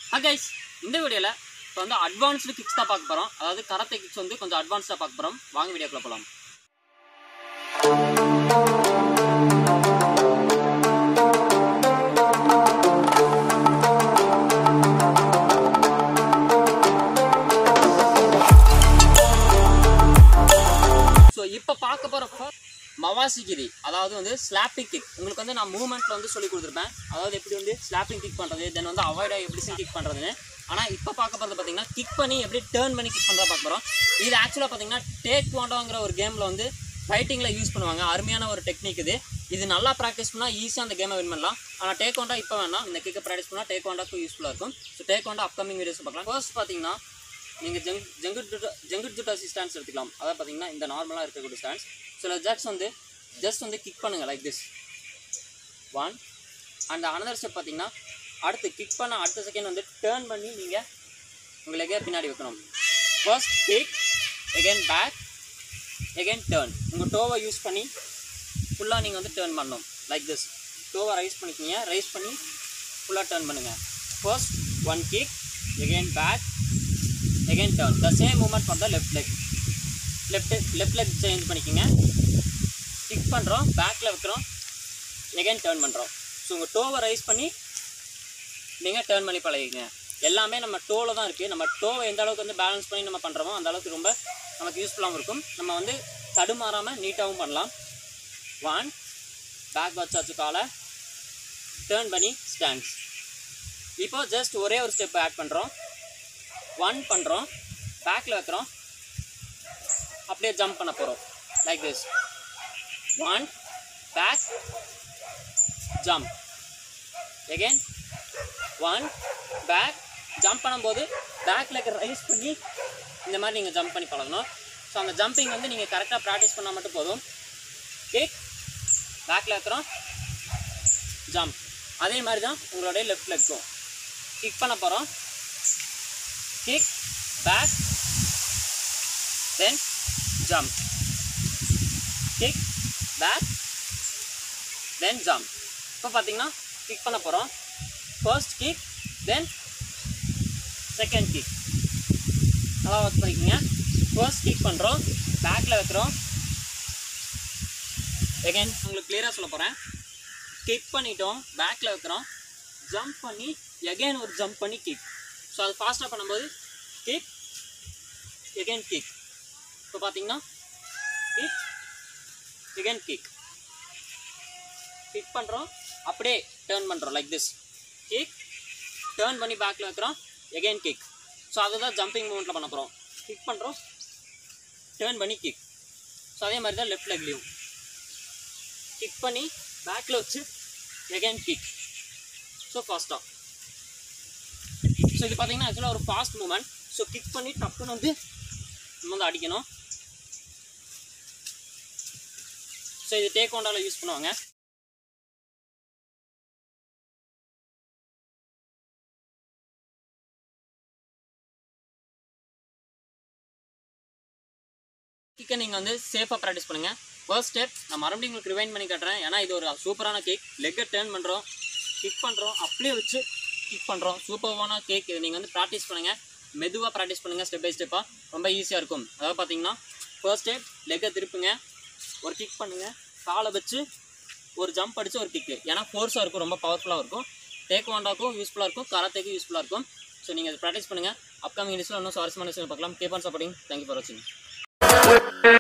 Guys இந்த வீடியோவில் இப்போ வந்து அட்வான்ஸ்டு கிக்ஸ் தான் பார்க்க போகிறோம் அதாவது கராத்தே கிக்ஸ் வந்து கொஞ்சம் அட்வான்ஸ்டாக பார்க்க போகிறோம் வாங்க வீடியோக்குள்ள போகலாம் ஸோ இப்போ பார்க்க போகிறப்ப மவாசிகிரி அதாவது வந்து ஸ்லாப்பிங் கிக் உங்களுக்கு வந்து நான் மூவ்மெண்ட்டில் வந்து சொல்லி கொடுத்துருப்பேன் அதாவது எப்படி வந்து ஸ்லாப்பிங் கிக் பண்ணுறது தென் வந்து அவாய்டாக எப்படி கிக் பண்ணுறதுன்னு ஆனால் இப்போ பார்க்க போகிறது பார்த்தீங்கன்னா கிக் பண்ணி எப்படி டேர்ன் பண்ணி கிக் பண்ணுறதா பார்க்க போகிறோம் இது ஆக்சுவலாக பார்த்தீங்கன்னா டேக் வாண்டோங்கிற ஒரு கேமில் வந்து ஃபைட்டிங்கில் யூஸ் பண்ணுவாங்க அருமையான ஒரு டெக்னிக் இது இது நல்லா ப்ராக்டிஸ் பண்ணால் ஈஸியாக அந்த கேமை வின் பண்ணலாம் ஆனால் டேக் வாண்டா இப்போ வேணாம் இந்த கிக்கை ப்ராக்டிஸ் பண்ணால் டேக் வாண்டாக்கும் யூஸ்ஃபுல்லாக இருக்கும் so taekwondo upcoming videos பார்க்கலாம் ஃபர்ஸ்ட் பார்த்தீங்கன்னா நீங்கள் ஜங் ஜங்குட் ஜுட்டா ஜங்குட் ஜுட்டாசி ஸ்டாண்ட்ஸ் எடுத்துக்கலாம் அதாவது பார்த்தீங்கன்னா இந்த நார்மலாக இருக்கக்கூடிய ஸ்டாண்ட்ஸ் சில ஜட்ஸ் வந்து ஜஸ்ட் வந்து கிக் பண்ணுங்கள் like this one and another step பார்த்தீங்கன்னா அடுத்து கிக் பண்ண அடுத்த செகண்ட் வந்து டேர்ன் பண்ணி நீங்கள் உங்கள் லெகை பின்னாடி வைக்கணும் first kick again back again turn உங்கள் டோவை யூஸ் பண்ணி ஃபுல்லாக நீங்கள் வந்து டேர்ன் பண்ணணும் லைக் திஸ் டோவை ரைஸ் பண்ணிக்கிங்க ரைஸ் பண்ணி ஃபுல்லாக டேர்ன் பண்ணுங்கள் first one kick again back again turn the same movement for the left leg left left leg change பண்ணிக்கோங்க கிக் பண்ணுறோம் பேக்கில் வைக்கிறோம் again டேர்ன் பண்ணுறோம் ஸோ உங்கள் டோவை ரைஸ் பண்ணி நீங்கள் டேர்ன் பண்ணி பழகிங்க எல்லாமே நம்ம டோவில் தான் இருக்குது நம்ம டோவை எந்த அளவுக்கு வந்து பேலன்ஸ் பண்ணி நம்ம பண்ணுறோமோ அந்த அளவுக்கு ரொம்ப நமக்கு யூஸ்ஃபுல்லாகவும் இருக்கும் நம்ம வந்து தடுமாறாமல் நீட்டாகவும் பண்ணலாம் ஒன் பேக் வச்சாச்சு காலை டேர்ன் பண்ணி ஸ்டாண்ட்ஸ் இப்போ ஜஸ்ட் ஒரே ஒரு ஸ்டெப் ஆட் பண்ணுறோம் ஒன் பண்ணுறோம் பேக்கில் வைக்கிறோம் அப்படியே ஜம்ப் பண்ண போகிறோம் like this one back jump again one back jump பண்ணும்போது பேக்கில் இருக்க ரைஸ் பண்ணி இந்த மாதிரி நீங்கள் ஜம்ப் பண்ணி பழகணும் ஸோ அந்த ஜம்பிங் வந்து நீங்கள் கரெக்டாக ப்ராக்டிஸ் பண்ணால் மட்டும் போதும் கிக் பேக்கில் வைக்கிறோம் ஜம்ப் அதே மாதிரி தான் உங்களுடைய லெஃப்ட் லெக்கும் கிக் பண்ண போகிறோம் kick, back, then jump. Kick, back, then jump. இப்போ பார்த்தீங்கன்னா கிக் பண்ண போகிறோம் first kick then second kick நல்லா ஒர்க் பண்ணிக்கோங்க ஃபர்ஸ்ட் கிக் பண்ணுறோம் பேக்கில் வைக்கிறோம் எகைன் உங்களுக்கு கிளியராக சொல்ல போகிறேன் கிக் பண்ணிட்டோம் பேக்கில் வைக்கிறோம் ஜம்ப் பண்ணி எகைன் ஒரு ஜம்ப் பண்ணி கிக் ஸோ அது ஃபாஸ்ட்டாக பண்ணும்போது கிக் எகைன் கிக் இப்போ பார்த்தீங்கன்னா கிக் எகைன் கிக் கிக் பண்ணுறோம் அப்படியே டேர்ன் பண்ணுறோம் லைக் திஸ் கிக் டேர்ன் பண்ணி பேக்கில் வைக்கிறோம் எகைன் கிக் ஸோ அதுதான் ஜம்பிங் மூமெண்ட்டில் பண்ண போகிறோம் கிக் பண்ணுறோம் டேர்ன் பண்ணி கிக் ஸோ அதே மாதிரி தான் லெஃப்ட் லெக்லேயும் கிக் பண்ணி பேக்கில் வச்சு எகைன் கிக் ஸோ ஃபாஸ்ட்டாக ஸோ இது பார்த்தீங்கன்னா ஆக்சுவலாக ஒரு ஃபாஸ்ட் மூமெண்ட் ஸோ கிக் பண்ணி டப்புன்னு வந்து நம்ம வந்து அடிக்கணும் ஸோ இது டேக் ஹோண்டாவில் யூஸ் பண்ணுவாங்க கிக்கை நீங்கள் வந்து சேஃபாக ப்ராக்டிஸ் பண்ணுங்கள் ஃபர்ஸ்ட் ஸ்டெப் நான் மறுபடியும் உங்களுக்கு ரிவைன் பண்ணி காட்டுறேன் ஏன்னா இது ஒரு சூப்பரான கேக் லெக்கை டேர்ன் பண்ணுறோம் கிக் பண்ணுறோம் அப்படியே வச்சு கிக் பண்ணுறோம் சூப்பர்வான கேக் இது நீங்கள் வந்து ப்ராக்டிஸ் பண்ணுங்கள் மெதுவாக ப்ராக்டிஸ் பண்ணுங்கள் ஸ்டெப் பை ஸ்டெப்பாக ரொம்ப ஈஸியாக இருக்கும் அதாவது பார்த்தீங்கன்னா ஃபர்ஸ்ட் ஸ்டெப் லெக்கை திருப்புங்க ஒரு கிக் பண்ணுங்கள் காலை வச்சு ஒரு ஜம்ப் அடித்து ஒரு கிக்கு ஏன்னா ஃபோர்ஸாக இருக்கும் ரொம்ப பவர்ஃபுல்லாக இருக்கும் டேக் வாண்டாக்கும் யூஸ்ஃபுல்லாக இருக்கும் கராத்தேக்கும் யூஸ்ஃபுல்லாக இருக்கும் ஸோ நீங்கள் ப்ராக்டிஸ் பண்ணுங்கள் அப்கமிங் டேஸில் இன்னும் சுவாரஸ்யமான விஷயம் பார்க்கலாம் keep on supporting thank you for வாட்சிங்